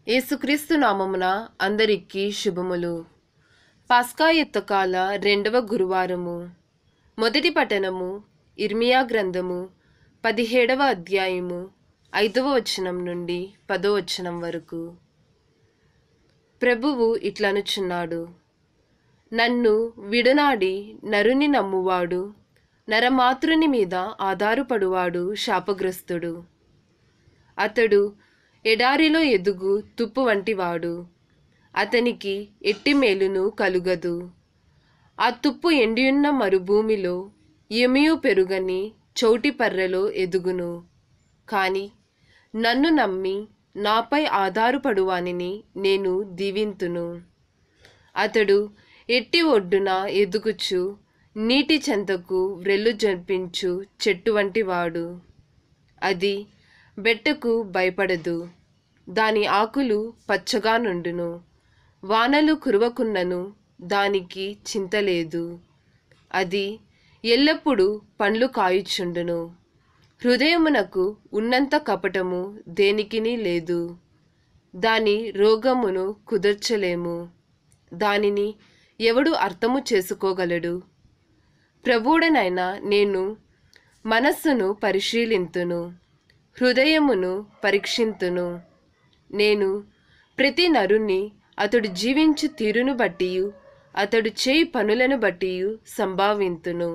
యేసుక్రీస్తు నామమున అందరికీ శుభములు పాస్కా యుద్ధకాల రెండవ గురువారము మొదటి పఠనము ఇర్మియా గ్రంథము పదిహేడవ అధ్యాయము ఐదవ వచనం నుండి పదో వచనం వరకు ప్రభువు ఇట్లనుచున్నాడు నన్ను విడనాడి నరుని నమ్మువాడు నరమాతృని మీద ఆధారపడువాడు శాపగ్రస్తుడు అతడు ఎడారిలో ఎదుగు తుప్పు వంటివాడు అతనికి ఎట్టి మేలును కలుగదు ఆ తుప్పు ఎండియున్న మరుభూమిలో ఎమియు పెరుగని చౌటి పర్రెలో ఎదుగును కాని నన్ను నమ్మి నాపై ఆధారపడువానిని నేను దీవింతును అతడు ఎట్టి ఒడ్డున ఎదుగుచు నీటి చెంతకు వ్రెల్లు జర్పించు చెట్టు వంటి వాడు అది బెట్టకు భయపడదు దాని ఆకులు పచ్చగా నుండును వానలు కురవకున్నను దానికి చింత లేదు అది ఎల్లప్పుడూ పండ్లు కాయుచుండును హృదయమునకు ఉన్నంత కపటము దేనికిని లేదు దాని రోగమును కుదర్చలేము దానిని ఎవడు అర్థము చేసుకోగలడు ప్రభువుడనైనా నేను మనస్సును పరిశీలింతును హృదయమును పరీక్షింతును నేను ప్రతి నరుని అతడు జీవించు తీరును బట్టి అతడు చేయి పనులను బట్టి సంభావింతును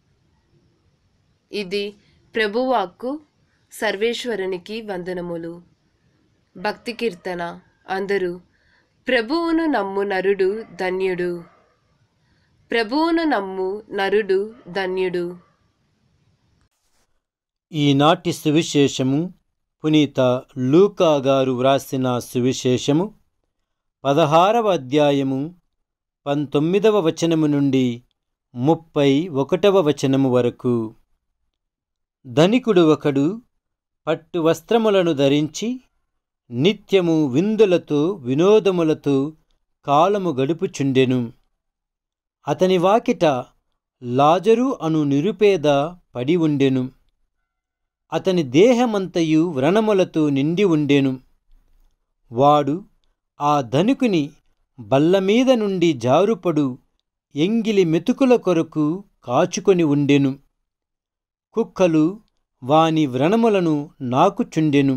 ఇది ప్రభువాక్కు సర్వేశ్వరునికి వందనములు భక్తి కీర్తన అందరూ ప్రభువును నమ్ము నరుడు ధన్యుడు ప్రభువును నమ్ము నరుడు ధన్యుడు ఈనాటి సువిశేషము పునీత లూకా గారు వ్రాసిన సువిశేషము పదహారవ అధ్యాయము పంతొమ్మిదవ వచనము నుండి ముప్పై ఒకటవ వచనము వరకు ధనికుడు ఒకడు పట్టు వస్త్రములను ధరించి నిత్యము విందులతో వినోదములతో కాలము గడుపుచుండెను అతని వాకిట లాజరు అను నిరుపేద పడి ఉండెను అతని దేహమంతయు వ్రణములతో నిండి ఉండెను వాడు ఆ ధనికుని బల్లమీద నుండి జారుపడు ఎంగిలి మెతుకుల కొరకు కాచుకొని ఉండెను కుక్కలు వాని వ్రణములను నాకుచుండెను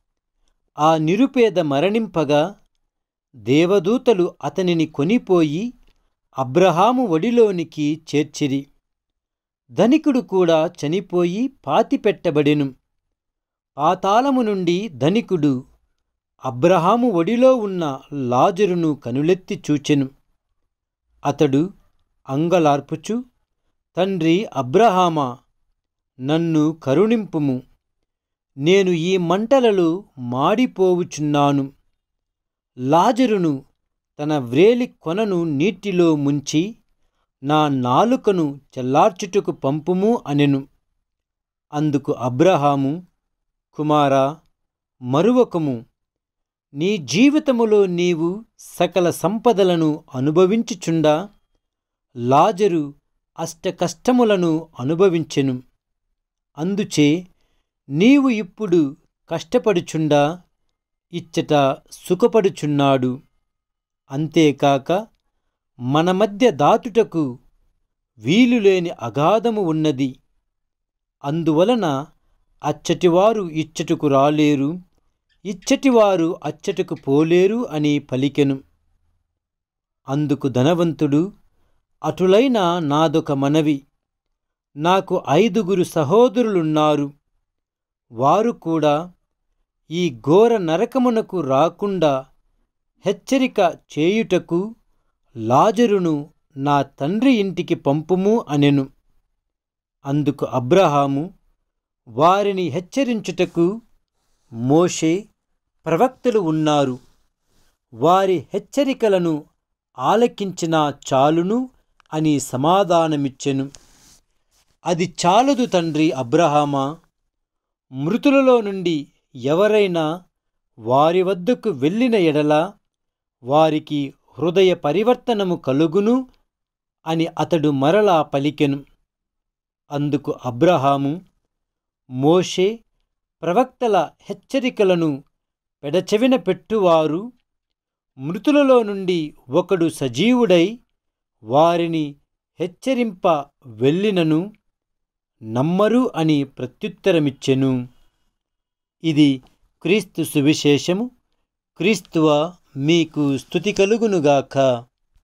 ఆ నిరుపేద మరణింపగా దేవదూతలు అతనిని కొనిపోయి అబ్రహాము ఒడిలోనికి చేర్చిరి ధనికుడు కూడా చనిపోయి పాతిపెట్టబడెను పాతాళము నుండి ధనికుడు అబ్రహాము ఒడిలో ఉన్న లాజరును కనులెత్తి చూచెను అతడు అంగలార్పుచు తండ్రి అబ్రహామా నన్ను కరుణింపుము నేను ఈ మంటలలో మాడిపోవుచున్నాను లాజరును తన వ్రేలి కొనను నీటిలో ముంచి నా నాలుకను చల్లార్చుటకు పంపుము అనెను అందుకు అబ్రహాము కుమారా మరువకము నీ జీవితములో నీవు సకల సంపదలను అనుభవించుచుండా లాజరు అష్ట కష్టములను అనుభవించెను అందుచే నీవు ఇప్పుడు కష్టపడుచుండా ఇచ్చట సుఖపడుచున్నాడు అంతేకాక మన మధ్య దాటుటకు వీలులేని అగాధము ఉన్నది అందువలన అచ్చటివారు ఇచ్చటకు రాలేరు ఇచ్చటివారు అచ్చటకు పోలేరు అని పలికెను అందుకు ధనవంతుడు అటులైన నాదొక మనవి నాకు ఐదుగురు సహోదరులున్నారు వారు కూడా ఈ ఘోర నరకమునకు రాకుండా హెచ్చరిక చేయుటకు లాజరును నా తండ్రి ఇంటికి పంపుము అనెను అందుకు అబ్రహాము వారిని హెచ్చరించుటకు మోషే ప్రవక్తలు ఉన్నారు వారి హెచ్చరికలను ఆలకించిన చాలును అని సమాధానమిచ్చెను అది చాలదు తండ్రి అబ్రహామా మృతులలో నుండి ఎవరైనా వారి వద్దకు వెళ్ళిన ఎడల వారికి హృదయ పరివర్తనము కలుగును అని అతడు మరలా పలికెను అందుకు అబ్రహాము మోషే ప్రవక్తల హెచ్చరికలను పెడచెవిన పెట్టువారు మృతులలో నుండి ఒకడు సజీవుడై వారిని హెచ్చరింప వెళ్ళినను నమ్మరు అని ప్రత్యుత్తరమిచ్చెను ఇది క్రీస్తు సువిశేషము క్రీస్తువ మీకు స్థుతి కలుగునుగాక